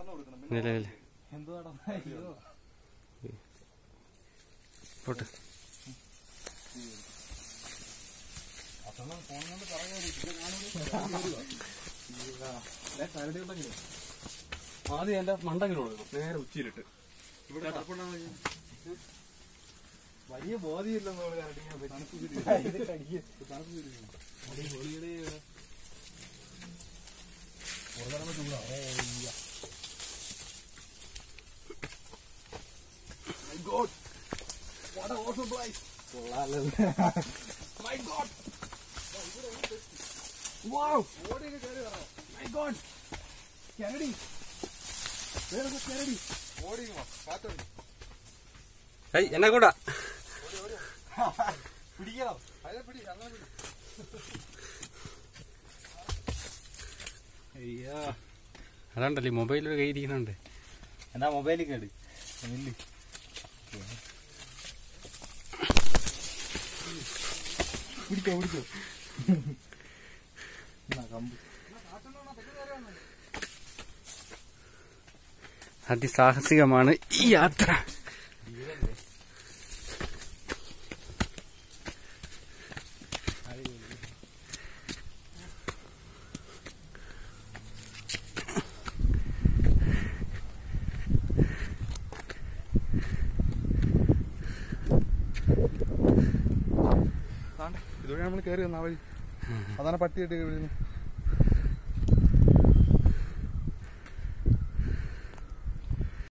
നിലവിൽ എന്തുവാടാ അയ്യോ പോട്ടെ ആദ്യം എന്റെ മണ്ടെങ്കിലും കൊടുക്കണം നേരെ ഉച്ചയിലിട്ട് ഇവിടെ വലിയ ബോധ്യമില്ലെന്ന് ഏയ് എന്നെ കൂടാ പിടിക്കണം അതിനെ പിടി അങ്ങനെ പിടി അയ്യോ അതാണ്ടല്ലേ മൊബൈലിൽ കയ്യിരിക്കുന്നുണ്ട് എന്നാ മൊബൈലിൽ കേട് ഇല്ല പിടിച്ചോ പിടിച്ചോ എന്നാ കമ്പ് അതിസാഹസികമാണ് ഈ യാത്ര ഇതുവഴി നമ്മൾ കയറി വന്നാ വഴി അതാണ് പട്ടിയിട്ട് വിടുന്നു